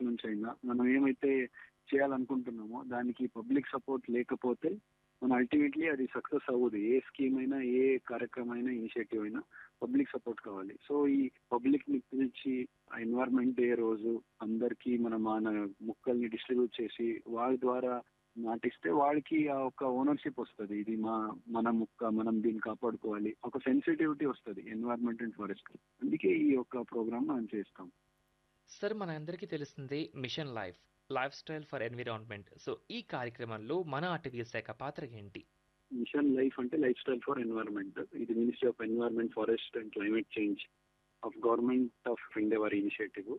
నుంచి అయినా మనం ఏమైతే చేయాలనుకుంటున్నామో దానికి పబ్లిక్ సపోర్ట్ లేకపోతే మన అల్టిమేట్లీ అది సక్సెస్ అవ్వదు ఏ స్కీమ్ అయినా ఏ కార్యక్రమం అయినా ఇనిషియేటివ్ అయినా పబ్లిక్ సపోర్ట్ కావాలి సో ఈ పబ్లిక్ ని పిలిచి ఎన్వైర్న్మెంట్ డే రోజు అందరికీ మన మన ముక్కల్ని డిస్ట్రిబ్యూట్ చేసి వాళ్ళ ద్వారా నాటిస్తే వాళ్ళకి ఆ ఒక ఓనర్షిప్ వస్తుంది ఇది మా మన ముక్క మనం దీన్ని కాపాడుకోవాలి ఒక సెన్సిటివిటీ వస్తుంది ఎన్వైర్న్మెంట్ అండ్ ఫారెస్ట్ అందుకే ఈ యొక్క ప్రోగ్రామ్ మనం చేస్తాం సార్ మన అందరికీ తెలిసిందే mission life lifestyle for environment so ఈ కార్యక్రమంలో మన అటవీ శాఖ పాత్ర ఏంటి మిషన్ లైఫ్ అంటే లైఫ్ స్టైల్ ఫర్ ఎన్వైర్న్మెంట్ ఇది ministry of environment forest and climate change of government of India వారి ఇనిషియేటివ్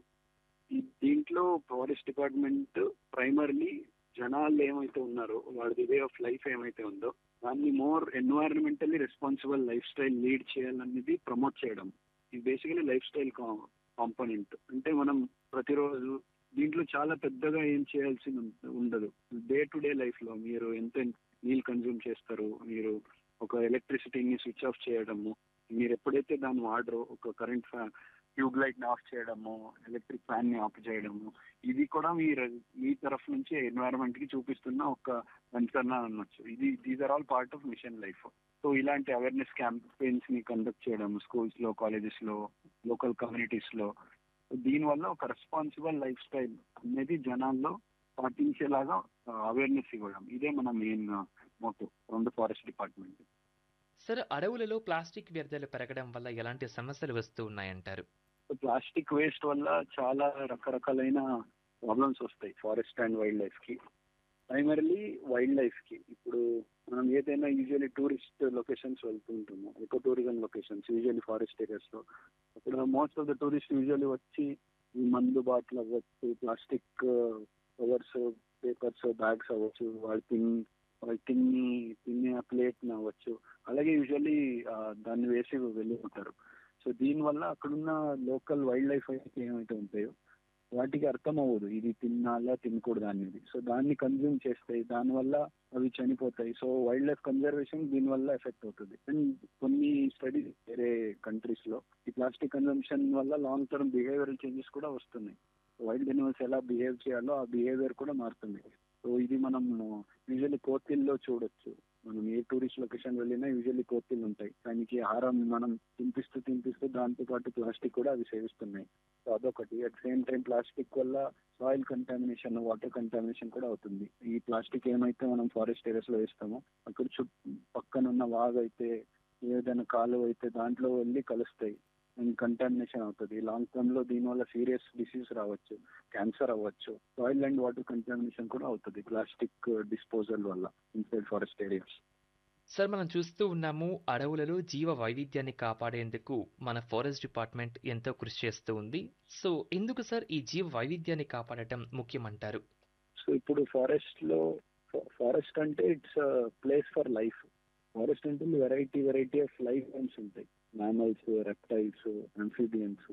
దీంట్లో ఫారెస్ట్ డిపార్ట్మెంట్ ప్రైమర్లీ జనాలు ఏమైతే ఉన్నారో వాళ్ళది వే ఆఫ్ లైఫ్ ఏమైతే ఉందో దాన్ని more environmentally responsible lifestyle lead చేయాలనేది ప్రమోట్ చేయడం ఇది బేసికలీ లైఫ్ స్టైల్ కాంపోనెంట్ అంటే మనం ప్రతిరోజు దీంట్లో చాలా పెద్దగా ఏం చేయాల్సి ఉండదు డే టు డే లైఫ్ లో మీరు ఎంత నీళ్ళు కన్జ్యూమ్ చేస్తారు మీరు ఒక ఎలక్ట్రిసిటీని స్విచ్ ఆఫ్ చేయడము మీరు ఎప్పుడైతే దాన్ని వాడరో ఒక కరెంట్ ట్యూబ్ లైట్ ని ఆఫ్ చేయడము ఎలక్ట్రిక్ ఫ్యాన్ ని ఆఫ్ చేయడము ఇది కూడా మీరు మీ తరఫు నుంచి ఎన్వైరన్మెంట్ కి చూపిస్తున్న ఒక కన్సర్న్ అనొచ్చు ఇది these are all part of mission life so ఇలాంటి అవేర్నెస్ క్యాంపెయిన్స్ ని కండక్ట్ చేయడం స్కూల్స్ లో కాలేజెస్ లో లోకల్ కమ్యూనిటీస్ లో దీనివల్ల ఒక రెస్పాన్సిబుల్ లైఫ్ స్టైల్ అనేది జనాల్లో పాటించేలాగా అవేర్నెస్ ఇవ్వడం ఇదే మన main motto from the forest department sir అడవులలో ప్లాస్టిక్ వ్యర్థాలు పెరగడం వల్ల ఎలాంటి సమస్యలు వస్తూ ఉన్నాయంటారు ప్లాస్టిక్ వేస్ట్ వల్ల చాలా రకరకాలైన ప్రాబ్లమ్స్ వస్తాయి ఫారెస్ట్ అండ్ వైల్డ్ లైఫ్ కి ప్రైమరీలీ వైల్డ్ లైఫ్ కి ఇప్పుడు మనం ఏదైనా యూజువల్లీ టూరిస్ట్ లొకేషన్స్ వెళ్తూ ఉంటాము eco tourism locations usually forest areas లో అప్పుడు most of the tourist usually వచ్చి ఈ మందు బాటిల్ అవ్వచ్చు ప్లాస్టిక్ కవర్స్ పేపర్స్ బ్యాగ్స్ అవ్వచ్చు వాళ్ళు తిని వాళ్ళు తిని తినే ప్లేట్ అవ్వచ్చు అలాగే యూజువల్లీ దాన్ని వేసి వెళ్ళిపోతారు సో దీనివల్ల అక్కడున్న లోకల్ వైల్డ్ లైఫ్ అయితే ఏమైతే ఉంటాయో వాటికి అర్థం అవ్వదు ఇది తినాలా తినకూడదు అనేది సో దాన్ని కన్జ్యూమ్ చేస్తాయి దానివల్ల అవి చనిపోతాయి సో వైల్డ్ లైఫ్ కన్జర్వేషన్ దీనివల్ల ఎఫెక్ట్ అవుతుంది అండ్ కొన్ని స్టడీస్ వేరే కంట్రీస్ లో ఈ ప్లాస్టిక్ కన్జంప్షన్ వల్ల లాంగ్ టర్మ్ బిహేవియరల్ చేంజెస్ కూడా వస్తున్నాయి వైల్డ్ ఎనిమల్స్ ఎలా బిహేవ్ చేయాలో ఆ బిహేవియర్ కూడా మారుతుంది సో ఇది మనం యూజువల్లీ కోతిల్లో చూడొచ్చు మనం ఏ టూరిస్ట్ లొకేషన్ వెళ్ళినా యూజువల్లీ కోతిలు ఉంటాయి దానికి ఆహారం మనం తినిపిస్తూ తినిపిస్తూ దాంతో పాటు ప్లాస్టిక్ కూడా అవి సేవిస్తున్నాయి సో అదొకటి అట్ సేమ్ టైం ప్లాస్టిక్ వల్ల సాయిల్ కంటామినేషన్ వాటర్ కంటామినేషన్ కూడా అవుతుంది ఈ ప్లాస్టిక్ ఏమైతే మనం ఫారెస్ట్ ఏరియాస్ లో వేస్తామో అక్కడ చుట్టూ పక్కన ఉన్న వాగు అయితే ఏదైనా కాలువ అయితే దాంట్లో వెళ్ళి కలుస్తాయి అండ్ కంటామినేషన్ అవుతుంది లాంగ్ టర్మ్ లో దీనివల్ల సీరియస్ డిసీజ్ రావచ్చు క్యాన్సర్ అవ్వచ్చు సాయిల్ అండ్ వాటర్ కంటామినేషన్ కూడా అవుతుంది ప్లాస్టిక్ డిస్పోజల్ వల్ల ఇన్సైడ్ ఫారెస్ట్ ఏరియాస్ సార్ మనం చూస్తూ ఉన్నాము అడవులలో జీవ వైవిధ్యాన్ని కాపాడేందుకు మన ఫారెస్ట్ డిపార్ట్మెంట్ ఎంతో కృషి చేస్తూ ఉంది సో ఎందుకు సార్ ఈ జీవ వైవిధ్యాన్ని కాపాడటం ముఖ్యమంటారు సో ఇప్పుడు ఫారెస్ట్ లో ఫారెస్ట్ అంటే it's place for life forest అంటే variety variety of life forms ఉంటాయి మ్యామల్స్ రెప్టైల్స్ అన్ఫీబియన్స్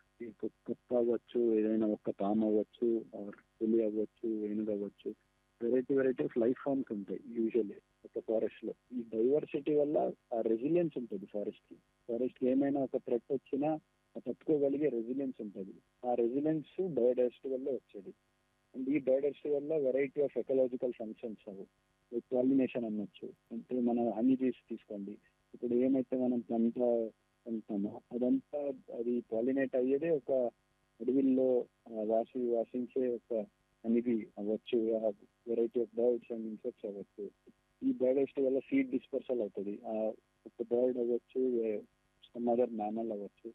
కుక్క అవ్వచ్చు ఏదైనా ఒక్క పామ్ అవ్వచ్చు ఆర్ పులి అవ్వచ్చు ఏనుగు అవ్వచ్చు variety variety of life forms ఉంటాయి యూజువల్లీ ఒక ఫారెస్ట్ లో ఈ డైవర్సిటీ వల్ల ఆ రెసిలియన్స్ ఉంటుంది ఫారెస్ట్ కి ఫారెస్ట్ కి ఏమైనా ఒక థ్రెట్ వచ్చినా తట్టుకోగలిగే రెసిలియన్స్ ఉంటుంది ఆ రెసిలియన్స్ బయోడైవర్సిటీ వల్ల వచ్చేది అండ్ ఈ బయోడైవర్సిటీ వల్ల వెరైటీ ఆఫ్ ఎకలాజికల్ ఫంక్షన్స్ అవి పాలినేషన్ అనొచ్చు అంటే మన అనిజీస్ తీసుకోండి ఇప్పుడు ఏమైతే మనం పంట పంటామో అదంతా అది పాలినేట్ అయ్యేదే ఒక అడవిల్లో వాసి వాసించే ఒక అనేది అవ్వచ్చు variety of birds and insects అవ్వచ్చు ఈ బయోడైవర్సిటీ వల్ల సీడ్ డిస్పర్సల్ అవుతుంది ఆ ఒక బర్డ్ అవ్వచ్చు సమ్ అదర్ మ్యామల్ అవ్వచ్చు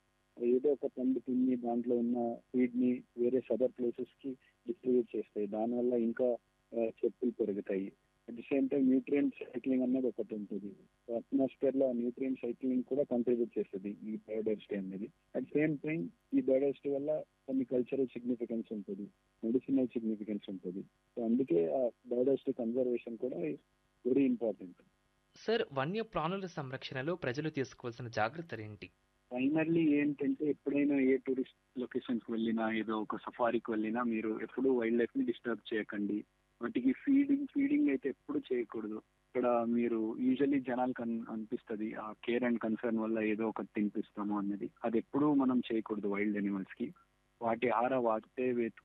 ఏదో ఒక పండు తిని దాంట్లో ఉన్న సీడ్ ని వేరే సదర్ ప్లేసెస్ కి డిస్ట్రిబ్యూట్ చేస్తాయి దానివల్ల ఇంకా చెప్పులు పెరుగుతాయి at the same time nutrient cycling అనేది ఒకటి ఉంటుంది అట్మాస్ఫియర్ లో న్యూట్రియంట్ సైక్లింగ్ కూడా కంట్రిబ్యూట్ చేస్తుంది ఈ బయోడైవర్సిటీ అనేది అట్ సేమ్ టైం ఈ బయోడైవర్సిటీ వల్ల కొన్ని కల్చరల్ సిగ్నిఫికెన్స్ ఉంటుంది మెడిసినల్ సిగ్నిఫికెన్స్ ఉంటుంది సో అందుకే ఆ బయోడైవర్సిటీ కన్జర్వేషన్ కూడా వెరీ ఇంపార్టెంట్ సార్ వన్య ప్రాణుల సంరక్షణలో ప్రజలు తీసుకోవాల్సిన జాగ్రత్తలు ఏంటి ప్రైమర్లీ ఏంటంటే ఎప్పుడైనా ఏ టూరిస్ట్ లొకేషన్స్ వెళ్ళినా ఏదో ఒక సఫారీకి వెళ్ళినా మీరు ఎప్పుడు వైల్డ్ లైఫ్ ని డిస్టర్బ్ చేయకండి వాటికి ఫీడింగ్ ఫీడింగ్ అయితే ఎప్పుడు చేయకూడదు ఇక్కడ మీరు యూజువల్లీ జనాలకు అనిపిస్తుంది ఆ కేర్ అండ్ కన్సర్న్ వల్ల ఏదో ఒకటి తినిపిస్తాము అన్నది అది ఎప్పుడూ మనం చేయకూడదు వైల్డ్ ఎనిమల్స్ కి వాటి ఆహార వాటితే